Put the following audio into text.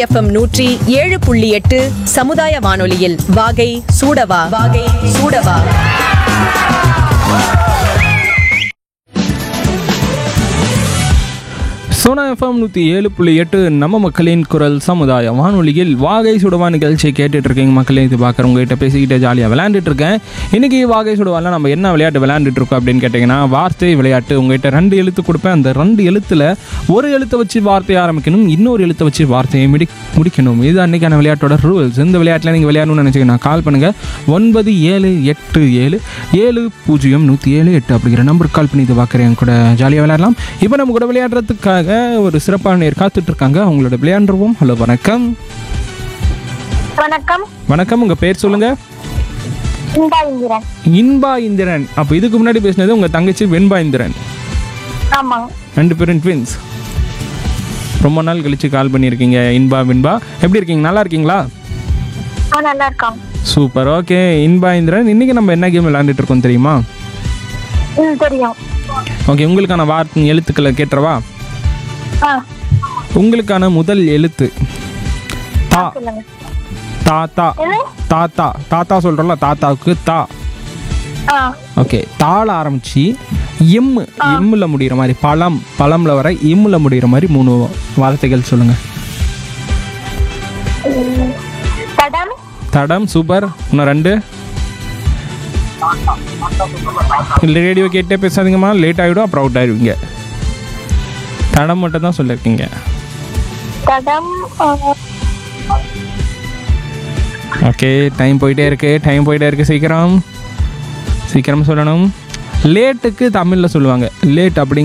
FM நூற்றி ஏழு புள்ளி எட்டு சமுதாய வானொலியில் வாகை சூடவா வாகை சூடவா சோனா எஃப்எம் நூற்றி ஏழு புள்ளி எட்டு நம்ம மக்களின் குரல் சமுதாய வானொலியில் வாகை சுடவா நிகழ்ச்சியை கேட்டுட்டு இருக்கீங்க மக்களே இது பார்க்குறவங்க கிட்ட பேசிக்கிட்டே ஜாலியாக விளையாண்டுட்டு இருக்கேன் இன்னைக்கு வாகை சுடவால நம்ம என்ன விளையாட்டு விளையாண்டுட்டு இருக்கோம் அப்படின்னு கேட்டிங்கன்னா வார்த்தை விளையாட்டு உங்ககிட்ட ரெண்டு எழுத்து கொடுப்பேன் அந்த ரெண்டு எழுத்தில் ஒரு எழுத்தை வச்சு வார்த்தையை ஆரம்பிக்கணும் இன்னொரு எழுத்தை வச்சு வார்த்தையை முடி முடிக்கணும் இது அன்னைக்கான விளையாட்டோட ரூல்ஸ் இந்த விளையாட்டில் நீங்கள் விளையாடணும்னு நினச்சிங்கன்னா கால் பண்ணுங்கள் ஒன்பது ஏழு எட்டு ஏழு ஏழு பூஜ்ஜியம் நூற்றி ஏழு எட்டு அப்படிங்கிற நம்பருக்கு கால் பண்ணி இது பார்க்குறேன் கூட ஜாலியாக விளையாடலாம் இப்போ நம்ம கூட விளையாடுறதுக்காக ஒரு சிறப்பான நேர் காத்துட்டு இருக்காங்க அவங்களோட விளையாண்டுருவோம் ஹலோ வணக்கம் வணக்கம் வணக்கம் உங்கள் பேர் சொல்லுங்கள் இந்தா இந்திரன் இன்பா இந்திரன் அப்போ இதுக்கு முன்னாடி பேசினது உங்கள் தங்கச்சி வெண்பா இந்திரன் ஆமாங்க ரெண்டு பேரும் ட்வின்ஸ் ரொம்ப நாள் கழிச்சு கால் பண்ணியிருக்கீங்க இன்பா வெண்பா எப்படி இருக்கீங்க நல்லா இருக்கீங்களா ஆ நல்லா இருக்காங்க சூப்பர் ஓகே இன்பா இந்திரன் இன்றைக்கி நம்ம என்ன கேம் விளையாண்டுட்டு இருக்கோம் தெரியுமா ம் தெரியும் ஓகே உங்களுக்கான வார்த்தை எழுத்துக்களை கேட்டுறவா ஆ உங்களுக்கான முதல் எழுத்து தா சொல்லுங்க தாத்தா என்ன தாத்தா தாத்தா சொல்கிறோம்ல தாத்தாவுக்கு தா ஆ ஓகே தாள ஆரம்பிச்சு எம் எம்மில் முடிகிற மாதிரி பழம் பழம்ல வர எம்மில் முடிகிற மாதிரி மூணு வார்த்தைகள் சொல்லுங்கள் ம், தடம் தடம் சூப்பர் இன்னும் ரெண்டு இல்லை ரேடியோ கேட்டே பேசாதீங்கம்மா லேட் ஆகிடும் அப்புறம் அவுட் ஆயிடுவீங்க தடம் மட்டும் தான் சொல்லியிருக்கீங்க தடம் ஆ, ஓகே டைம் போயிட்டே இருக்கு டைம் போயிட்டே இருக்கு சீக்கிரம் சீக்கிரம் சொல்லணும் லேட்டுக்கு தமிழில் சொல்லுவாங்க லேட் அப்படிங்க